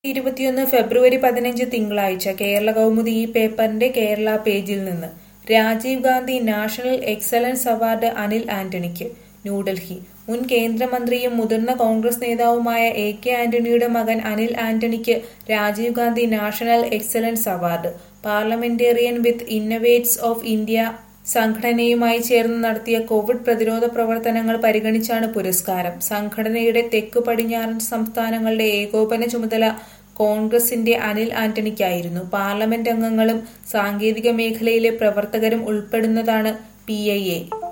ഇരുപത്തിയൊന്ന് ഫെബ്രുവരി പതിനഞ്ച് തിങ്കളാഴ്ച കേരള കൗമുദി ഈ പേപ്പറിന്റെ കേരള പേജിൽ നിന്ന് Rajiv Gandhi national excellence award Anil ആന്റണിക്ക് ന്യൂഡൽഹി മുൻ കേന്ദ്രമന്ത്രിയും മുതിർന്ന കോൺഗ്രസ് നേതാവുമായ എ കെ ആന്റണിയുടെ മകൻ അനിൽ ആന്റണിക്ക് Rajiv Gandhi national excellence award parliamentarian with innovates of India സംഘടനയുമായി ചേർന്ന് നടത്തിയ കോവിഡ് പ്രതിരോധ പ്രവർത്തനങ്ങൾ പരിഗണിച്ചാണ് പുരസ്കാരം സംഘടനയുടെ തെക്കു പടിഞ്ഞാറൻ സംസ്ഥാനങ്ങളുടെ ഏകോപന ചുമതല കോൺഗ്രസിന്റെ അനിൽ ആന്റണിക്കായിരുന്നു പാർലമെന്റ് അംഗങ്ങളും സാങ്കേതിക മേഖലയിലെ പ്രവർത്തകരും ഉൾപ്പെടുന്നതാണ് പി